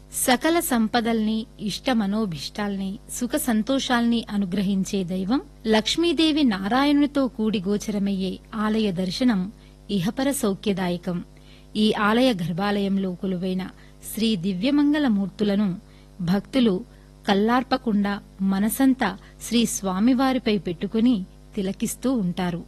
సకల సంపదల్ని ఇష్ట మనోభిష్టాల్ని సుఖ సంతోషాల్ని అనుగ్రహించే దైవం లక్ష్మీదేవి నారాయణునితో కూడి గోచరమయ్యే ఆలయ దర్శనం ఇహపర సౌఖ్యదాయకం ఈ ఆలయ గర్భాలయంలో కొలువైన శ్రీ దివ్యమంగళ మూర్తులను భక్తులు కల్లార్పకుండా మనసంతా శ్రీ స్వామివారిపై పెట్టుకుని తిలకిస్తూ ఉంటారు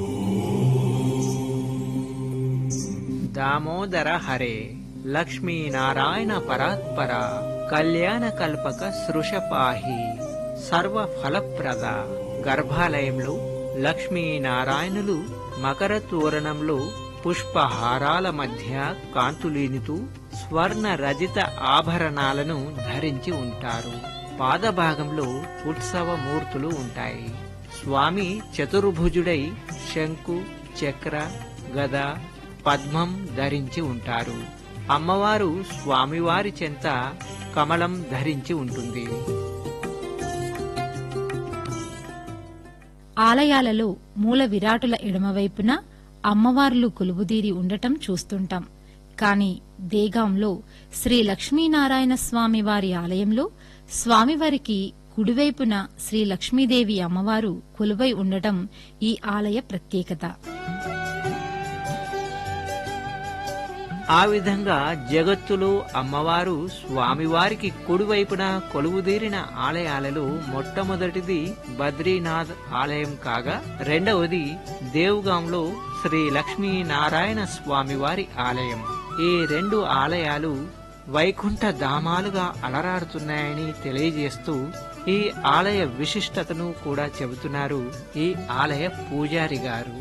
దామోదర హరే లక్ష్మీనారాయణ పరాత్పర కళ్యాణ కల్పక సృషపాహి సర్వ ఫలప్రద గర్భాలయంలో లక్ష్మీనారాయణులు మకర తోరణంలో పుష్పహారాల మధ్య కాంతులీనుతూ స్వర్ణ రజిత ఆభరణాలను ధరించి ఉంటారు పాదభాగంలో ఉత్సవ మూర్తులు ఉంటాయి స్వామి చతుర్భుజుడై శంకు చక్ర గద పద్మం ధరించి ఉంటారు అమ్మవారు స్వామివారి చెంత కమలం ధరించి ఉంటుంది ఆలయాలలో మూల విరాటుల ఎడమవైపున అమ్మవార్లు కొలువుదీరి ఉండటం చూస్తుంటాం కాని దేగాంలో శ్రీ లక్ష్మీనారాయణ స్వామి వారి ఆలయంలో స్వామివారికి కుడివైపున శ్రీ లక్ష్మీదేవి అమ్మవారు కొలువై ఉండటం ఈ ఆలయ ప్రత్యేకత ఆ విధంగా జగత్తులో అమ్మవారు స్వామివారికి కుడివైపున కొలువుదీరిన ఆలయాలలో మొట్టమొదటిది బద్రీనాథ్ ఆలయం కాగా రెండవది దేవ్గాంలో శ్రీ లక్ష్మీనారాయణ స్వామివారి ఆలయం ఈ రెండు ఆలయాలు వైకుంఠ ధామాలుగా అలరాడుతున్నాయని తెలియజేస్తూ ఈ ఆలయ విశిష్టతను కూడా చెబుతున్నారు ఈ ఆలయ పూజారి గారు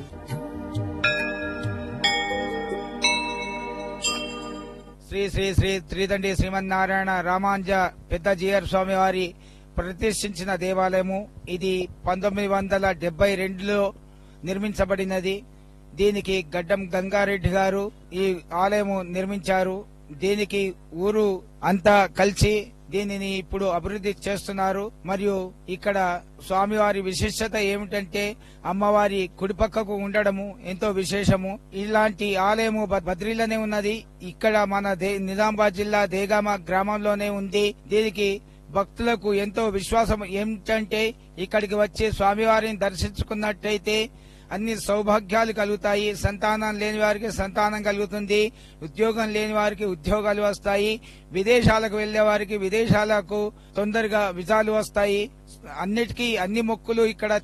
శ్రీ శ్రీ శ్రీ త్రిదండి శ్రీమన్నారాయణ రామాంజ పెద్ద జీఆర్ స్వామి వారి ప్రతిష్ఠించిన దేవాలయము ఇది పంతొమ్మిది వందల డెబ్బై రెండులో నిర్మించబడినది దీనికి గడ్డం గంగారెడ్డి గారు ఈ ఆలయము నిర్మించారు దీనికి ఊరు అంతా కలిసి దీనిని ఇప్పుడు అభివృద్ధి చేస్తున్నారు మరియు ఇక్కడ స్వామివారి విశిష్టత ఏమిటంటే అమ్మవారి కుడిపక్కకు ఉండడము ఎంతో విశేషము ఇలాంటి ఆలయము బ- బద్రీలోనే ఉన్నది ఇక్కడ మన దే- నిజామాబాద్ జిల్లా దేగామ గ్రామంలోనే ఉంది దీనికి భక్తులకు ఎంతో విశ్వాసం ఏమిటంటే ఇక్కడికి వచ్చి స్వామివారిని దర్శించుకున్నట్టయితే అన్ని సౌభాగ్యాలు కలుగుతాయి సంతానం లేని వారికి సంతానం కలుగుతుంది ఉద్యోగం లేని వారికి ఉద్యోగాలు వస్తాయి విదేశాలకు వెళ్లే వారికి విదేశాలకు తొందరగా విజాలు వస్తాయి అన్నిటికీ అన్ని మొక్కులు ఇక్కడ